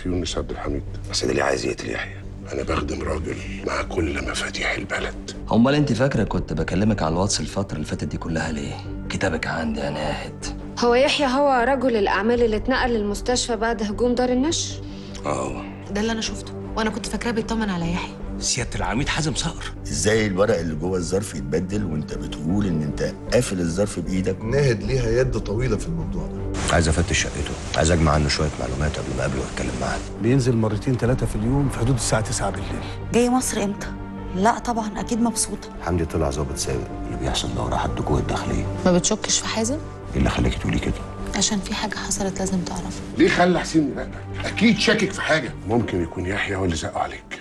في يونس عبد الحميد بس ده اللي عايز يقتل يحيى انا بخدم راجل مع كل مفاتيح البلد امال انت فاكره كنت بكلمك على الواتس الفتره اللي فاتت دي كلها ليه كتابك عندي يا ناهد هو يحيى هو رجل الأعمال اللي اتنقل للمستشفى بعد هجوم دار النشر اه ده اللي انا شفته وانا كنت فاكراه بيطمن على يحيى سياده العميد حازم صقر ازاي الورق اللي جوه الظرف يتبدل وانت بتقول ان انت قافل الظرف بايدك ناهد ليها يد طويله في الموضوع ده عايز افتش شقته عايز اجمع عنه شويه معلومات قبل ما اقابله واتكلم معاه بينزل مرتين ثلاثة في اليوم في حدود الساعة 9 بالليل جاي مصر امتى؟ لا طبعا اكيد مبسوطه حمدي طلع ظابط سابق اللي بيحصل ده وراه حد جوه الداخليه ما بتشكش في حازم ايه اللي خلاكي تقولي كده عشان في حاجه حصلت لازم تعرفها ليه خلى حسين يراقبك اكيد شاكك في حاجه ممكن يكون يحيى هو اللي زقه عليك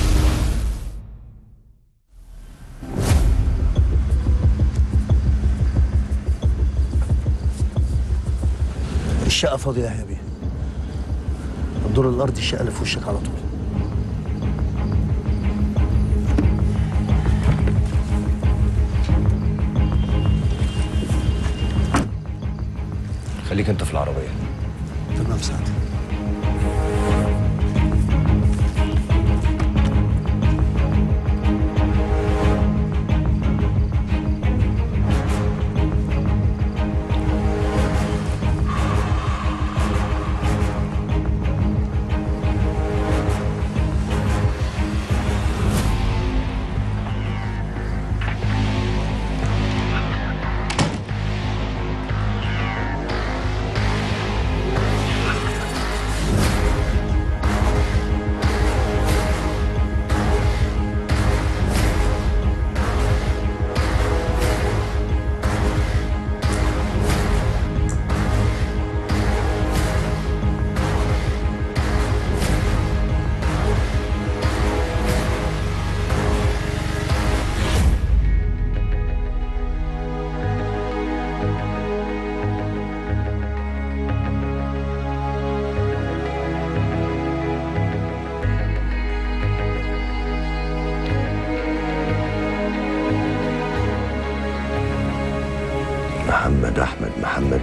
الشقة فاضية يا بيه الدور الأرضي الشقة اللي في وشك على طول خليك انت في العربيه تمام سعادتك محمد احمد محمد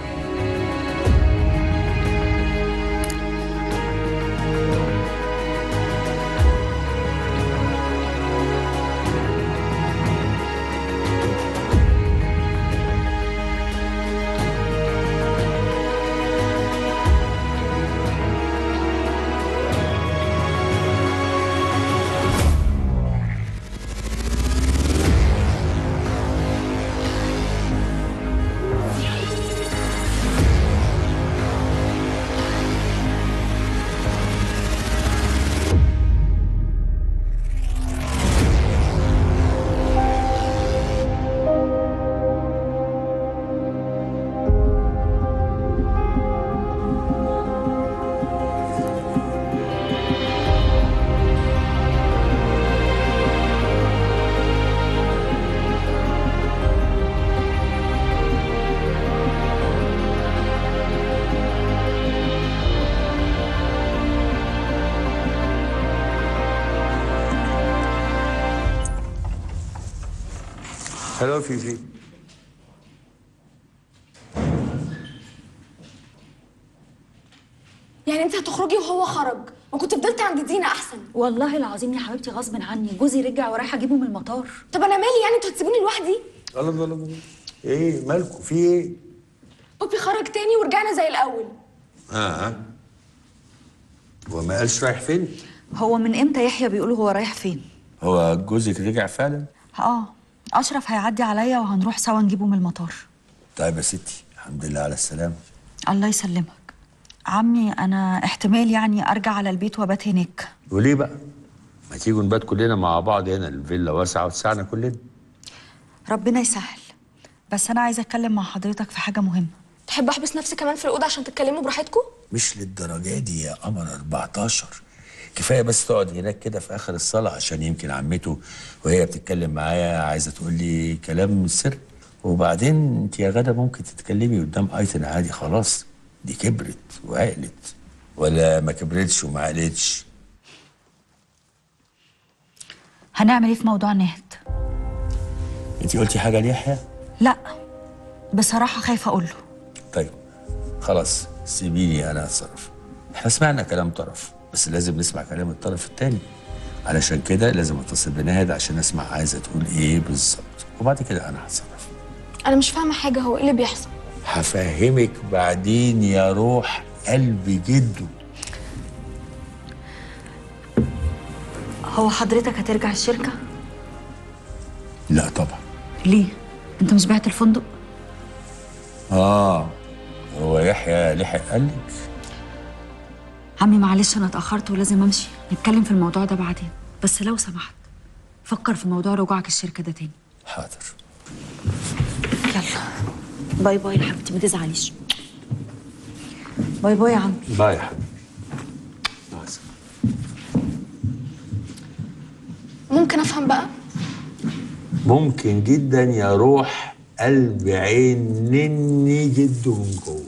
هلو فيفي يعني انت هتخرجي وهو خرج وكنت فضلت عند دينا احسن والله العظيم يا حبيبتي غصب عني جوزي رجع ورايح اجيبه من المطار طب انا مالي يعني انتوا هتسيبوني لوحدي الله الله الله الله. ايه مالكم في ايه بوبي خرج تاني ورجعنا زي الاول اه هو ما قالش رايح فين هو من امتى يحيى بيقول هو رايح فين هو جوزك رجع فعلا اه اشرف هيعدي عليا وهنروح سوا نجيبه من المطار طيب يا ستي الحمد لله على السلامه الله يسلمك عمي انا احتمال يعني ارجع على البيت وابات هناك وليه بقى ما تيجوا نبات كلنا مع بعض هنا الفيلا واسعه وتسعنا كلنا ربنا يسهل بس انا عايزه اتكلم مع حضرتك في حاجه مهمه تحب احبس نفسي كمان في الاوضه عشان تتكلموا براحتكم مش للدرجه دي يا قمر 14 كفايه بس تقعد هناك كده في اخر الصلاه عشان يمكن عمته وهي بتتكلم معايا عايزه تقول لي كلام سر وبعدين انت يا غدا ممكن تتكلمي قدام ايتن عادي خلاص دي كبرت وعقلت ولا ما كبرتش وما عقلتش هنعمل ايه في موضوع نهد انت قلتي حاجه ليحيى لا بصراحه خايفه اقول له طيب خلاص سيبيني انا اتصرف احنا سمعنا كلام طرف بس لازم نسمع كلام الطرف التاني علشان كده لازم اتصل بناهد عشان اسمع عايزه تقول ايه بالظبط وبعد كده انا هتصرف انا مش فاهمه حاجه هو ايه اللي بيحصل هفهمك بعدين يا روح قلب جده هو حضرتك هترجع الشركة؟ لا طبعا ليه؟ انت مش بعت الفندق؟ اه هو يحيى لحق قالك عمي معلش انا اتأخرت ولازم امشي نتكلم في الموضوع ده بعدين بس لو سمحت فكر في موضوع رجوعك الشركة ده تاني حاضر يلا باي باي يا حبيبتي ما تزعليش باي باي يا عمي باي يا حبيبي مع السلامة. ممكن افهم بقى ممكن جدا يا روح قلب عين نني جده من جوه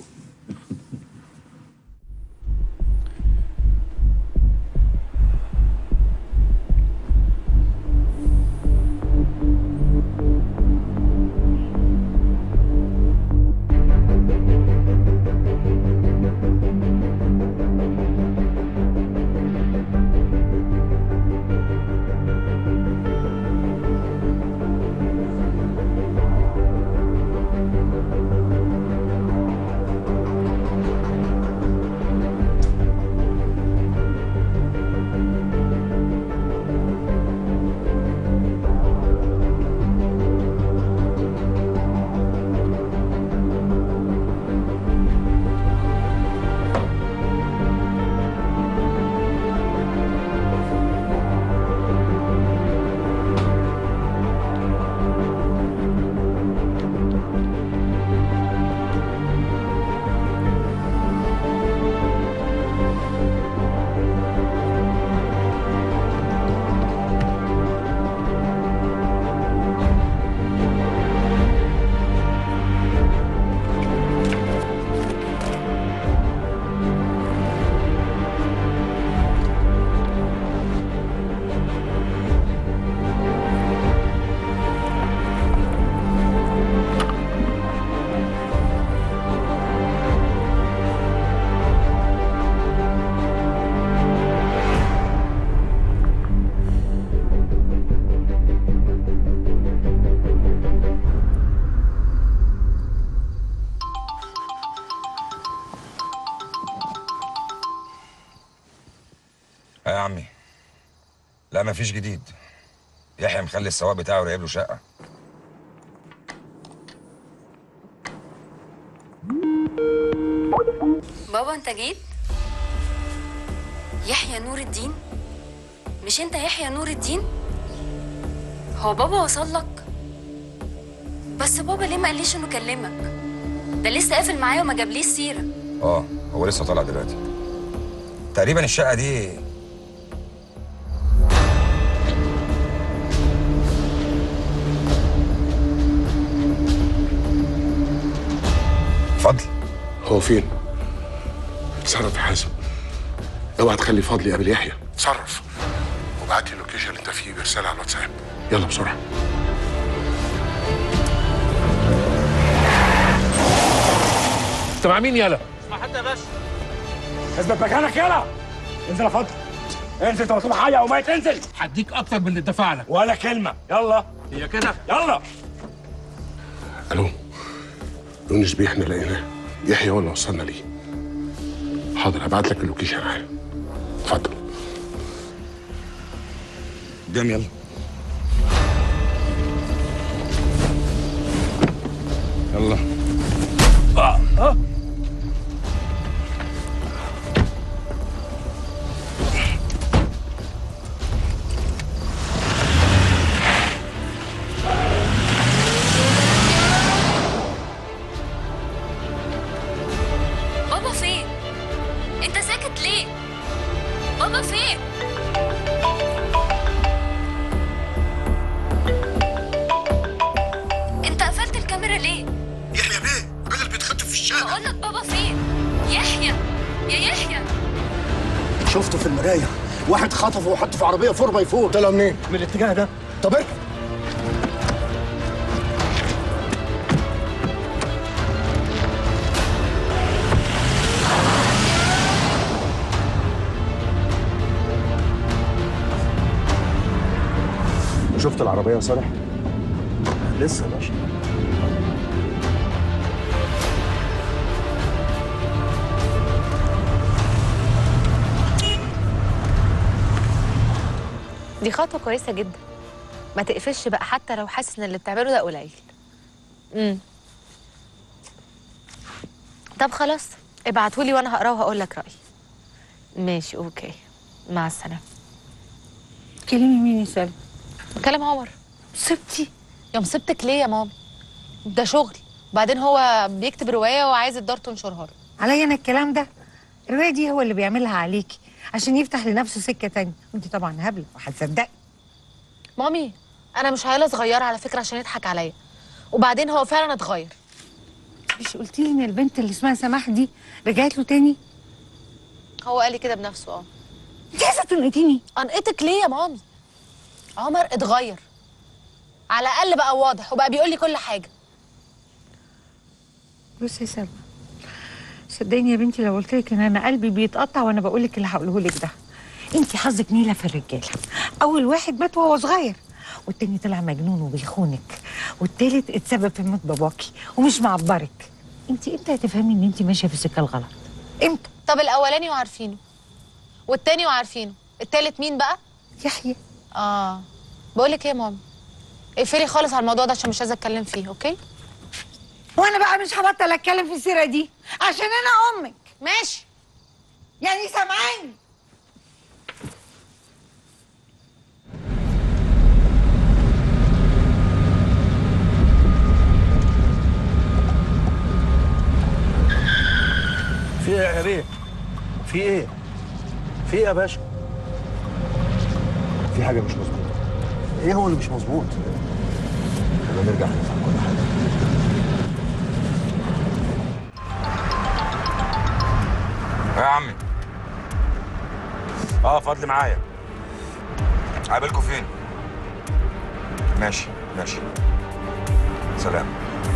اه يا عمي لا مفيش جديد يحيى مخلي السواق بتاعه راقب له شقه بابا انت جيت يحيى نور الدين مش انت يحيى نور الدين هو بابا وصل لك بس بابا ليه ما قاليش انه كلمك ده لسه قافل معايا وما جابليش سيره اه هو لسه طالع دلوقتي تقريبا الشقه دي فضل هو فين؟ اتصرف يا حازم اوعى تخلي فضل يقابل يحيى اتصرف وبعت لي اللوكيشن اللي انت فيه برساله على الواتساب يلا بسرعه انت مع مين يالا؟ مع حد يا باشا اثبت مكانك يالا انزل يا فضل انزل انت مطلوب حي او ميت انزل هديك اكتر من اللي اتدفع لك ولا كلمه يلا هي كده يلا الو يونس بيه احنا لقيناه يحيى هو اللي وصلنا ليه حاضر هبعت لك اللوكيشن حالا اتفضل قدام يلا يلا اه اه بابا فين انت ساكت ليه بابا فين انت قفلت الكاميرا ليه يحيى بيه الراجل بيتخطف في الشارع بقول لك بابا فين يحيى يا يحيى شفته في المرايه واحد خطفه وحطه في عربيه 4 باي 4 طلع منين؟ من الاتجاه ده طب اركب شفت العربيه يا صالح لسه يا باشا دي خطوه كويسه جدا ما تقفش بقى حتى لو حاسس ان اللي بتعمله ده قليل امم طب خلاص ابعتولي وانا هقراه وهقول لك رايي ماشي اوكي مع السلامه كلمي مين يا سلمى بكلم عمر سبتي يا مصيبتك ليه يا ماما ده شغل وبعدين هو بيكتب روايه وعايز الدار تنشرها له عليا انا الكلام ده الروايه دي هو اللي بيعملها عليكي عشان يفتح لنفسه سكه تانية وانت طبعا هبله وهتصدقي مامي انا مش عيله صغيره على فكره عشان يضحك عليا وبعدين هو فعلا اتغير مش قلتي لي ان البنت اللي اسمها سماح دي رجعت له تاني هو قال لي كده بنفسه اه انت عايزه تنقطيني انقطك ليه يا مامي عمر اتغير على الاقل بقى واضح وبقى بيقول لي كل حاجه بصي يا سلمى صدقيني يا بنتي لو قلت لك ان انا قلبي بيتقطع وانا بقول لك اللي هقوله لك ده انت حظك نيله في الرجاله اول واحد مات وهو صغير والتاني طلع مجنون وبيخونك والتالت اتسبب في موت باباكي ومش معبرك انت امتى هتفهمي ان انت ماشيه في السكه الغلط امتى طب الاولاني وعارفينه والتاني وعارفينه التالت مين بقى يحيى اه بقول لك ايه يا ماما اقفلي خالص على الموضوع ده عشان مش عايزه اتكلم فيه اوكي وانا بقى مش هبطل اتكلم في السيره دي عشان انا امك ماشي يعني سامعاني في ايه يا بيه في ايه في ايه يا باشا في حاجه مش مظبوطه ايه هو اللي مش مظبوط يبقى نرجع نفهم كل حاجه يا عمي اه فضل معايا قابلكوا فين ماشي ماشي سلام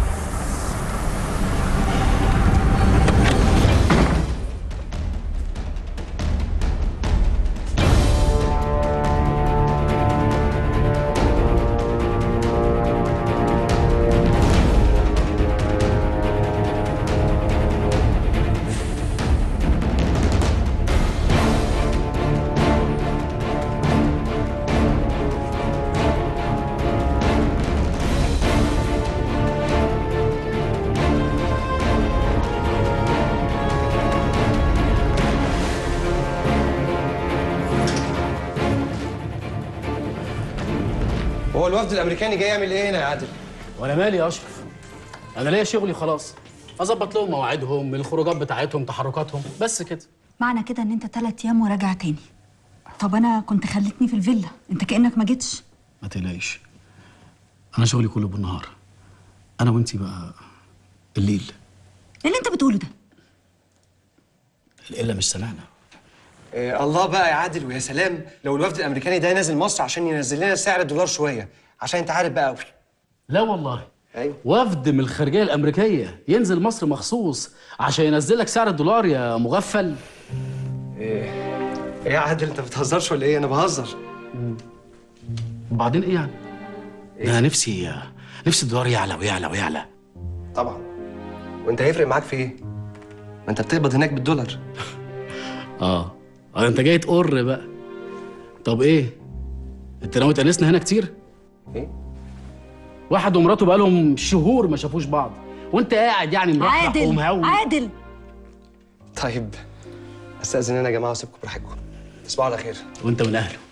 هو الوفد الامريكاني جاي يعمل ايه هنا يا عادل؟ وانا مالي يا اشرف انا ليا شغلي خلاص اظبط لهم مواعيدهم الخروجات بتاعتهم تحركاتهم بس كده معنى كده ان انت تلات ايام وراجع تاني طب انا كنت خلتني في الفيلا انت كانك ما جيتش ما تقلقيش انا شغلي كله بالنهار انا وانتي بقى الليل ايه اللي انت بتقوله ده القله مش سامعنا إيه الله بقى يا عادل ويا سلام لو الوفد الامريكاني ده نازل مصر عشان ينزل لنا سعر الدولار شويه عشان انت عارف بقى قوي لا والله ايوه وفد من الخارجيه الامريكيه ينزل مصر مخصوص عشان ينزل لك سعر الدولار يا مغفل ايه ايه يا عادل انت بتهزرش ولا ايه انا بهزر وبعدين ايه يعني انا نفسي نفسي الدولار يعلى ويعلى ويعلى طبعا وانت هيفرق معاك في ايه ما انت بتقبض هناك بالدولار اه اه انت جاي تقر بقى طب ايه انت ناوي تأنسنا هنا كتير ايه واحد ومراته بقالهم شهور ما شافوش بعض وانت قاعد يعني مرحرح عادل ومهوي عادل طيب استاذن انا يا جماعه واسيبكم براحتكم تصبحوا على خير وانت من اهله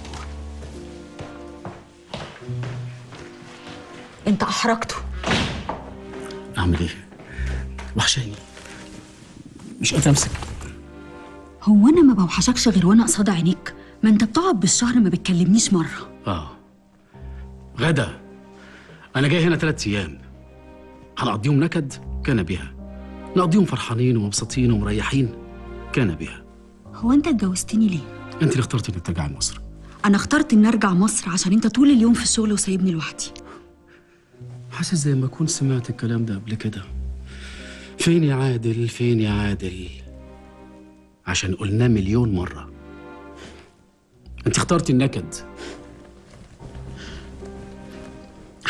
انت احرجته اعمل ايه وحشاني مش قادر امسك هو انا ما بوحشكش غير وانا قصاد عينيك ما انت بتقعد بالشهر ما بتكلمنيش مره اه غدا انا جاي هنا ثلاث ايام هنقضيهم نكد كان بها نقضيهم فرحانين ومبسوطين ومريحين كان بها هو انت اتجوزتني ليه انت اللي اخترتي انك ترجعي مصر انا اخترت اني ارجع مصر عشان انت طول اليوم في الشغل وسايبني لوحدي حاسس زي ما اكون سمعت الكلام ده قبل كده فين يا عادل فين يا عادل عشان قلناه مليون مرة انت اخترتي النكد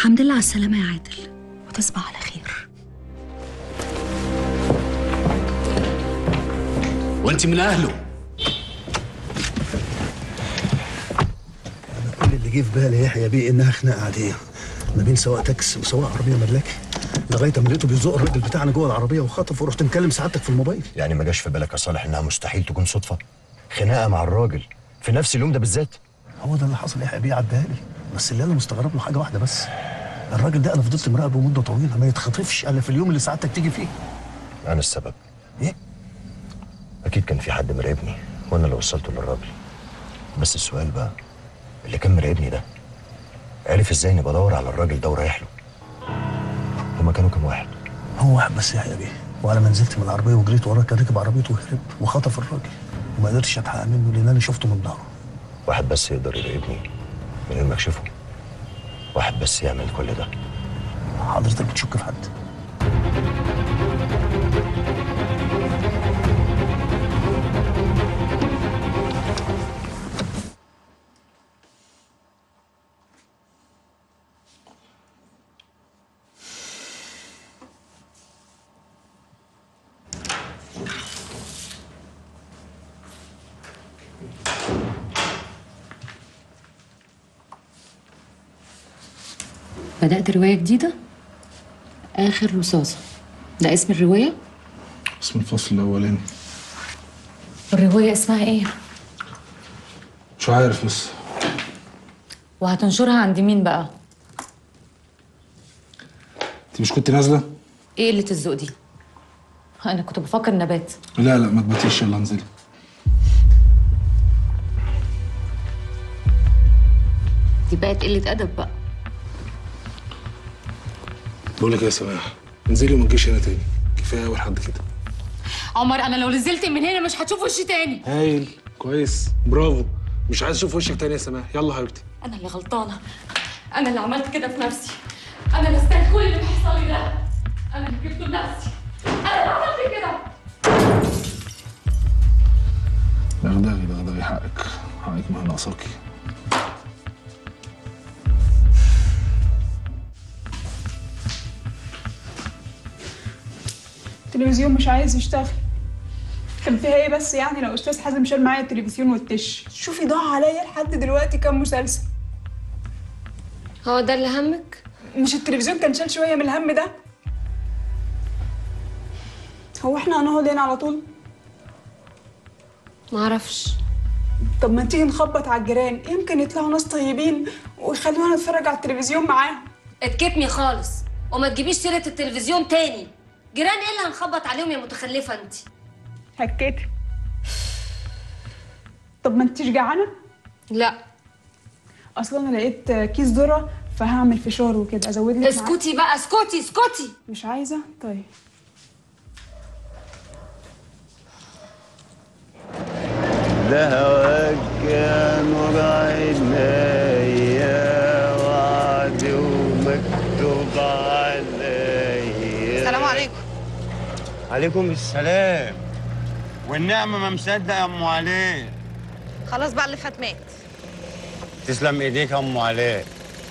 الحمد لله على السلامة يا عادل وتصبح على خير وانت من اهله كل اللي جه في بالي يحيى بيه انها خناقه عاديه ما بين سواق تاكس وسواق عربيه ملاكي لغايه ما لقيته بيزق الراجل بتاعنا جوه العربيه وخطفه ورحت مكلم سعادتك في الموبايل يعني ما جاش في بالك يا صالح انها مستحيل تكون صدفه خناقه مع الراجل في نفس اليوم ده بالذات هو ده اللي حصل يحيى بيه عدها لي بس اللي انا مستغرب له حاجه واحده بس الراجل ده انا فضلت مراقبه مده طويله ما يتخطفش الا في اليوم اللي سعادتك تيجي فيه انا السبب ايه اكيد كان في حد مراقبني وانا اللي وصلته للراجل بس السؤال بقى اللي كان مراقبني ده عرف ازاي اني بدور على الراجل ده ورايح له هما كانوا كام واحد هو واحد بس يحيى بيه وانا ما نزلت من العربيه وجريت وراه كان ركب عربيته وهرب وخطف الراجل وما قدرتش اتحقق منه لان انا شفته من ظهره واحد بس يقدر يراقبني من غير ما اكشفه واحد بس يعمل كل ده حضرتك بتشك في حد بدأت رواية جديدة آخر رصاصة ده اسم الرواية اسم الفصل الاولاني والرواية اسمها ايه مش عارف لسه وهتنشرها عند مين بقى انت مش كنت نازله ايه قلة الذوق دي انا كنت بفكر نبات لا لا ما تباتيش يلا انزلي دي بقت قلة أدب بقى بقول لك إيه يا سماح انزلي وما تجيش هنا تاني كفايه اول حد كده عمر انا لو نزلت من هنا مش هتشوف وشي تاني هايل كويس برافو مش عايز اشوف وشك تاني يا سماح يلا حبيبتي انا اللي غلطانه انا اللي عملت كده في نفسي انا اللي استاهل كل اللي بيحصل لي ده انا اللي جبته لنفسي انا اللي عملت كده دغدغي دغدغي حقك حقك ما ناقصاكي التلفزيون مش عايز يشتغل كان فيها ايه بس يعني لو استاذ حازم شال معايا التلفزيون والتش شوفي ضاع عليا لحد دلوقتي كام مسلسل هو ده اللي همك مش التلفزيون كان شال شويه من الهم ده هو احنا هنقعد هنا على طول معرفش طب ما تيجي نخبط على الجيران يمكن يطلعوا ناس طيبين ويخلونا نتفرج على التلفزيون معاهم اتكتمي خالص وما تجيبيش سيرة التلفزيون تاني جيران ايه اللي هنخبط عليهم يا متخلفة انت هكيت طب ما انتيش جعانه لا اصلا انا لقيت كيس ذره فهعمل فشار وكده ازود لك اسكتي بقى اسكتي اسكتي مش عايزه طيب ده هواك يا نور عينيا وعد ومكتوب عليا السلام عليكم عليكم السلام والنعمة ما مصدق يا ام علي خلاص بقى اللي فات مات تسلم ايديك يا ام علي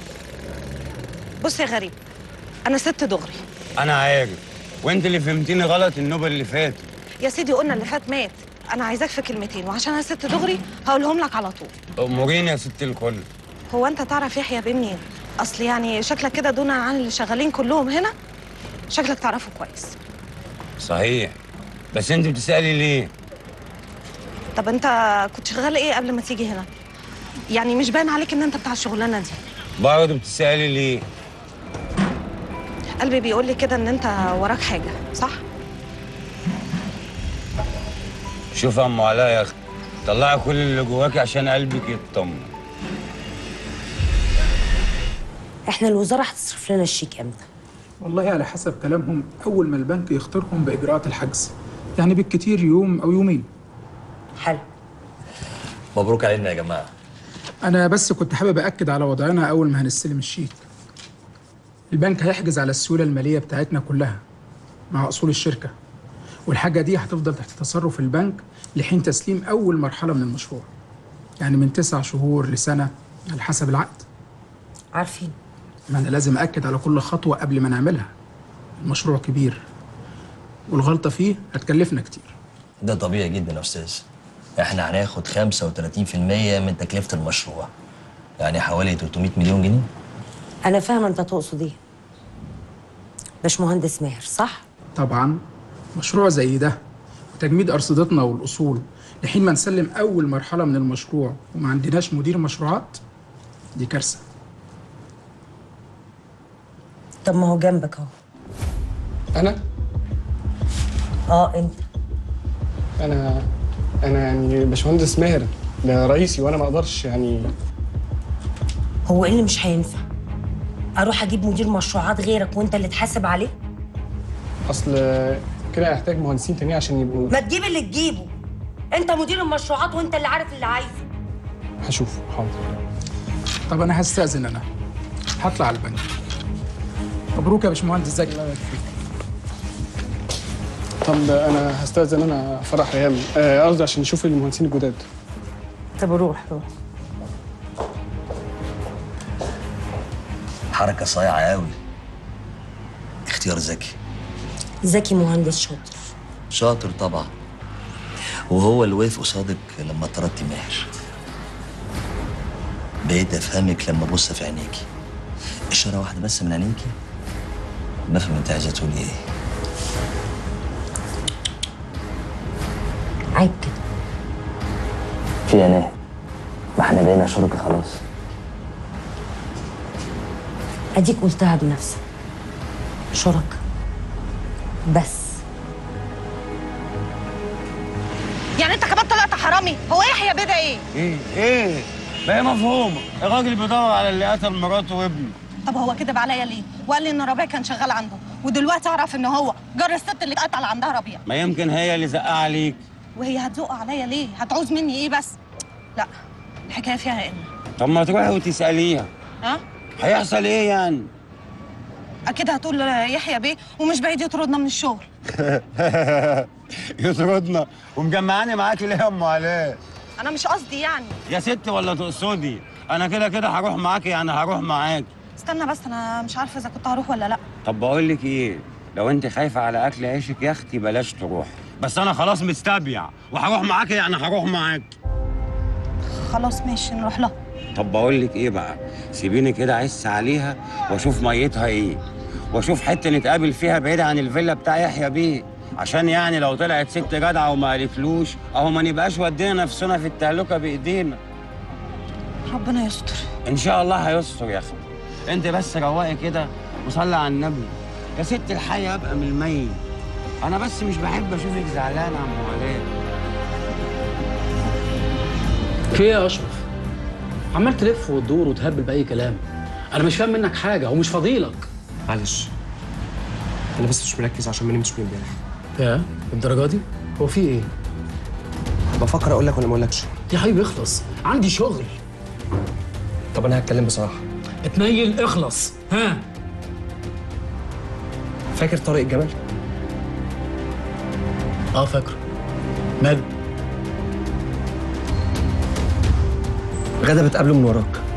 بص يا غريب انا ست دغري انا عارف وانت اللي فهمتيني غلط النوبة اللي فاتت يا سيدي قلنا اللي فات مات انا عايزاك في كلمتين وعشان انا ست دغري هقولهم لك على طول اموريني يا ست الكل هو انت تعرف يحيى بيه منين اصل يعني شكلك كده دون عن اللي شغالين كلهم هنا شكلك تعرفه كويس صحيح بس انت بتسألي ليه طب انت كنت شغال ايه قبل ما تيجي هنا يعني مش باين عليك ان انت بتاع الشغلانه دي برضه بتسألي ليه قلبي بيقول لي كده ان انت وراك حاجه صح شوف يا ام علاء يا اختي طلعي كل اللي جواكي عشان قلبك يطمن احنا الوزاره هتصرف لنا الشيك امتى والله على حسب كلامهم أول ما البنك يختارهم بإجراءات الحجز يعني بالكتير يوم أو يومين حلو مبروك علينا يا جماعه أنا بس كنت حابب أكد على وضعنا أول ما هنستلم الشيك البنك هيحجز على السيولة المالية بتاعتنا كلها مع أصول الشركة والحاجة دي هتفضل تحت تصرف البنك لحين تسليم أول مرحلة من المشروع يعني من تسع شهور لسنة على حسب العقد عارفين ما انا لازم اكد على كل خطوه قبل ما نعملها المشروع كبير والغلطه فيه هتكلفنا كتير ده طبيعي جدا يا استاذ احنا هناخد 35% من تكلفه المشروع يعني حوالي 300 مليون جنيه انا فاهمه انت تقصد ايه باشمهندس ماهر صح طبعا مشروع زي ده وتجميد ارصدتنا والاصول لحين ما نسلم اول مرحله من المشروع وما عندناش مدير مشروعات دي كارثه طب ما هو جنبك اهو انا اه انت انا انا يعني باشمهندس ماهر ده رئيسي وانا ما اقدرش يعني هو ايه اللي مش هينفع اروح اجيب مدير مشروعات غيرك وانت اللي تحاسب عليه اصل كده هيحتاج مهندسين تانيين عشان يبقوا ما تجيب اللي تجيبه انت مدير المشروعات وانت اللي عارف اللي عايزه هشوف حاضر طب انا هستاذن انا هطلع على البنك مبروك يا باشمهندس زكي الله يبارك فيك طب انا هستاذن انا فرح ريهام آه، قصدي عشان نشوف المهندسين الجداد طب روح روح حركه صايعه قوي اختيار ذكي زكي مهندس شاطر شاطر طبعا وهو اللي وقف قصادك لما طردتي ماهر بقيت افهمك لما ابص في عينيكي اشاره واحده بس من عينيكي بفهم انت عايزه تقولي ايه عيب كده في يا ناهد ما احنا بقينا شركة خلاص اديك قلتها بنفسك شركاء بس يعني انت كمان طلعت حرامي هو يحيى بدا ايه ايه ايه بقى مفهومه الراجل بيدور على اللي قتل مراته وابنه طب هو كدب عليا ليه وقال لي ان ربيع كان شغال عنده ودلوقتي اعرف ان هو جار الست اللي قتل عندها ربيع ما يمكن هي اللي زقها عليك وهي هتزق عليا ليه هتعوز مني ايه بس لا الحكايه فيها ان طب ما تروحي وتساليها ها هيحصل ايه يعني اكيد هتقول يحيى بيه ومش بعيد يطردنا من الشغل يطردنا ومجمعاني معاكي ليه يا ام علاء انا مش قصدي يعني يا ست ولا تقصدي انا كده كده هروح معاكي يعني هروح معاك استنى بس انا مش عارفه اذا كنت هروح ولا لا طب بقول لك ايه لو انت خايفه على اكل عيشك يا اختي بلاش تروح بس انا خلاص مستبيع وهروح معاكي يعني هروح معاك خلاص ماشي نروح لها طب بقول لك ايه بقى سيبيني كده اعس عليها واشوف ميتها ايه واشوف حته نتقابل فيها بعيد عن الفيلا بتاع يحيى بيه عشان يعني لو طلعت ست جدعه وما قالتلوش اهو ما نبقاش ودينا نفسنا في التهلكه بايدينا ربنا يستر ان شاء الله هيستر يا اخي انت بس روقي كده وصلي على النبي يا ست الحي ابقى من الميت انا بس مش بحب اشوفك زعلانه يا ام علاء في ايه يا اشرف؟ عمال تلف وتدور وتهبل باي كلام انا مش فاهم منك حاجه ومش فاضيلك معلش انا بس مش مركز عشان ما نمتش من امبارح يا الدرجه دي هو في ايه بفكر اقول لك ولا ما اقولكش يا حبيبي اخلص عندي شغل طب انا هتكلم بصراحه اتنيل اخلص ها فاكر طارق الجمل اه فاكره ماله غدا بتقابله من وراك